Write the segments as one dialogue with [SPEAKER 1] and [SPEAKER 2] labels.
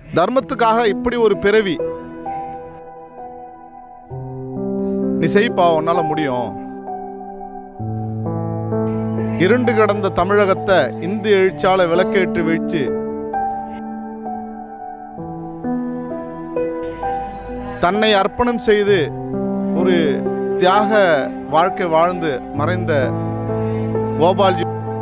[SPEAKER 1] தர்மத்துக்காக இப்படி ஒரு பிறவி நீ செய்ப்பா உன்னால முடியும் இருண்டு கடந்த தமிழகத்தை இந்து எழுச்சால விளக்கேற்றி வீழ்ச்சி தன்னை அர்ப்பணம் செய்து ஒரு தியாக வாழ்க்கை வாழ்ந்து மறைந்த கோபால்ஜி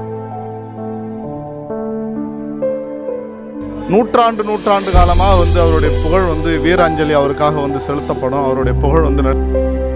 [SPEAKER 1] நூற்றாண்டு நூற்றாண்டு காலமாக வந்து அவருடைய புகழ் வந்து வீராஞ்சலி அவருக்காக வந்து செலுத்தப்படும் அவருடைய புகழ் வந்து ந-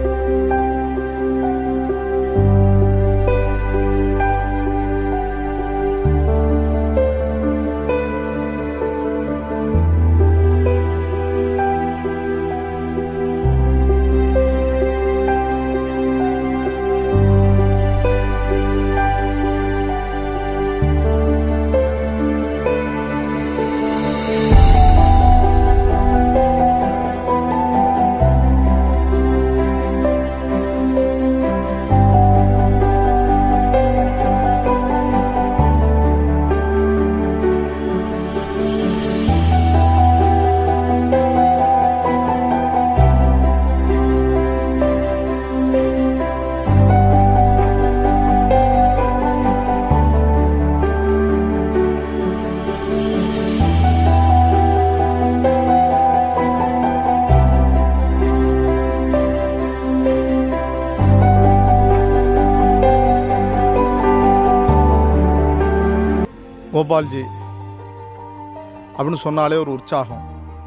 [SPEAKER 1] கோபால்ஜி அப்படின்னு சொன்னாலே ஒரு உற்சாகம்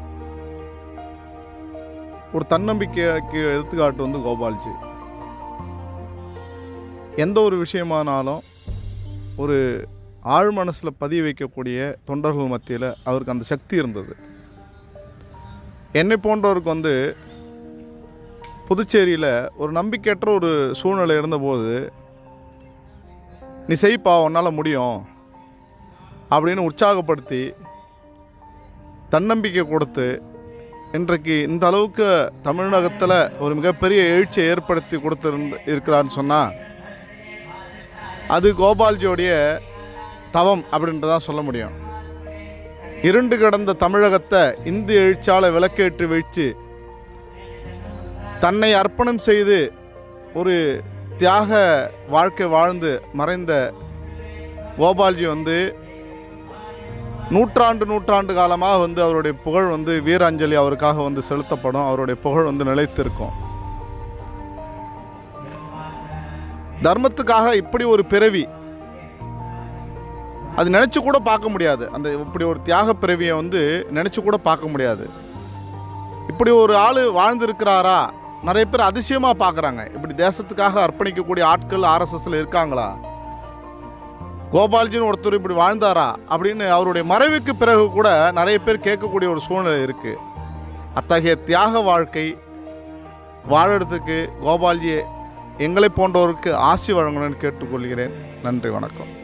[SPEAKER 1] ஒரு தன்னம்பிக்கைக்கு எடுத்துக்காட்டு வந்து கோபால்ஜி எந்த ஒரு விஷயமானாலும் ஒரு ஆழ் மனசில் பதிய வைக்கக்கூடிய தொண்டர்கள் மத்தியில் அவருக்கு அந்த சக்தி இருந்தது என்னை போன்றவருக்கு வந்து புதுச்சேரியில் ஒரு நம்பிக்கையற்ற ஒரு சூழ்நிலை இருந்தபோது நீ செய்ப்பா உன்னால் முடியும் அப்படின்னு உற்சாகப்படுத்தி தன்னம்பிக்கை கொடுத்து இன்றைக்கு இந்த அளவுக்கு தமிழகத்தில் ஒரு மிகப்பெரிய எழுச்சியை ஏற்படுத்தி கொடுத்திருந்து இருக்கிறான்னு சொன்னால் அது கோபால்ஜியோடைய தவம் அப்படின்ட்டு தான் சொல்ல முடியும் இருண்டு கடந்த தமிழகத்தை இந்து எழுச்சால விளக்கேற்றி வீழ்ச்சி தன்னை அர்ப்பணம் செய்து ஒரு தியாக வாழ்க்கை வாழ்ந்து மறைந்த கோபால்ஜி வந்து நூற்றாண்டு நூற்றாண்டு காலமாக வந்து அவருடைய புகழ் வந்து வீராஞ்சலி அவருக்காக வந்து செலுத்தப்படும் அவருடைய புகழ் வந்து நிலைத்திருக்கும் தர்மத்துக்காக இப்படி ஒரு பிறவி அது நினச்சி கூட பார்க்க முடியாது அந்த இப்படி ஒரு தியாக பிறவியை வந்து நினச்சி கூட பார்க்க முடியாது இப்படி ஒரு ஆள் வாழ்ந்திருக்கிறாரா நிறைய பேர் அதிசயமாக பார்க்குறாங்க இப்படி தேசத்துக்காக அர்ப்பணிக்கக்கூடிய ஆட்கள் ஆர்எஸ்எஸ்ல இருக்காங்களா கோபால்ஜின்னு ஒருத்தர் இப்படி வாழ்ந்தாரா அப்படின்னு அவருடைய மறைவுக்கு பிறகு கூட நிறைய பேர் கேட்கக்கூடிய ஒரு சூழ்நிலை இருக்குது அத்தகைய தியாக வாழ்க்கை வாழறதுக்கு கோபால்ஜி எங்களை போன்றவருக்கு ஆசி வழங்கணும்னு கேட்டுக்கொள்கிறேன் நன்றி வணக்கம்